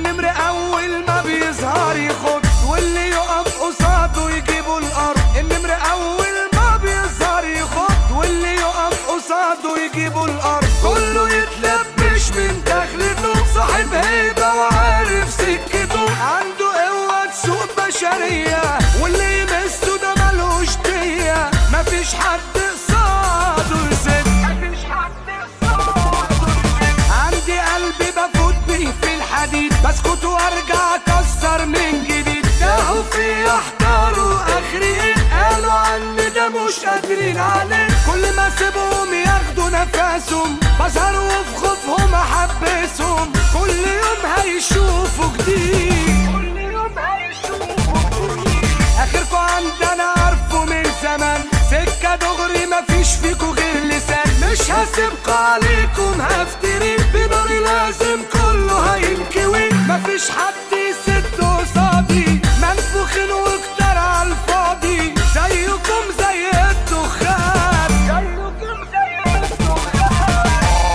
النمر اول ما بيظهر يخد واللي يقف قصاده يجيبوا الارض النمر اول ما بيظهر يخد واللي يقف قصاده يجيبوا الارض كله يتلبش من دخلته صاحب هيبه وعارف سكته عنده قوه سوق بشريه واللي يمسه ده ملوش ديه مفيش حد قصاده يسد مفيش حد قصاده عندي قلبي بفوت بيه في الحديد بسكت وارجع اكسر من جديد تاهوا في احتاروا اخري ايه قالوا عني ده مش قادرين عليه كل ما اسيبهم ياخدوا نفسهم بظهر وفي خوفهم احبسهم كل يوم هيشوفوا جديد كل يوم هيشوفوا جديد اخركوا عندنا عارفه من زمان سكة دغري مفيش فيكوا غير لسان مش هسيبكوا عليكم هفتري بناري لازم كله هينكوي مفيش حد يسد قصادي منفوخين وكتر على الفاضي زيكم زي الدخان زيكم زي الدخان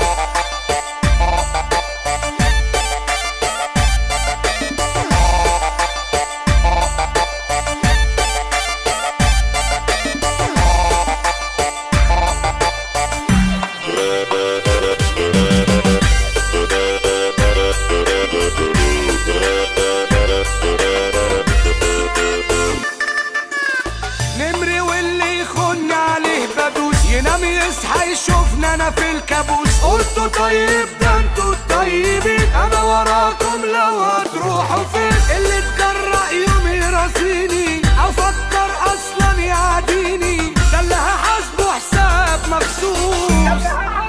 نمري واللي يخن عليه بدوس ينام يصحى يشوفنا انا في الكابوس قلتوا طيب ده انتوا الطيبين انا وراكم لو هتروحوا فين اللي اتجرأ يوم يراسيني او فكر اصلا يعاديني ده اللي هحاسبه حساب مخصوص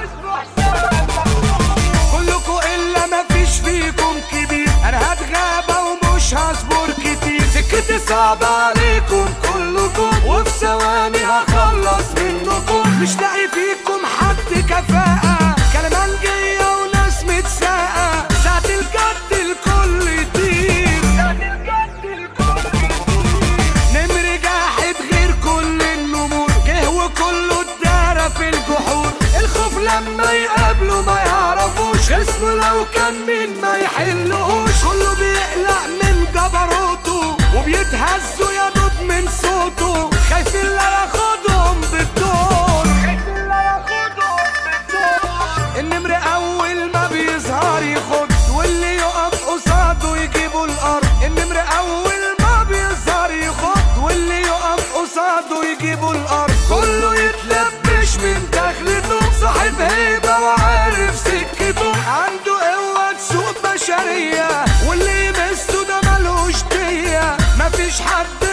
كلكوا الا مفيش فيكم كبير انا هتغابى ومش هصبر كتير سكتي صعبة عليكم كلكم وفي ثواني هخلص منكم مش لاقي فيكم حد كفاءة كلمانجية وناس متساقة ساعة الجد الكل يطير ساعة الجد الكل نمر جاحد غير كل النمور جه وكله اتدارى في الجحور الخوف لما يقابله ما يعرفوش خصمه لو كان مين ما يحلهوش كله بيقلق من جبروته وبيتهزوا يا دوب من صوته خايفين لا ياخدهم بالدور خايفين لا ياخدهم بالدور النمر اول ما بيظهر يخد واللي يقف قصاده يجيبوا الارض النمر اول ما بيظهر يخد واللي يقف قصاده يجيبوا الارض كله يتلبش من دخلته صاحب هيبه وعارف سكته عنده قوه سوق بشريه واللي يمسه ده ملوش ديه مفيش حد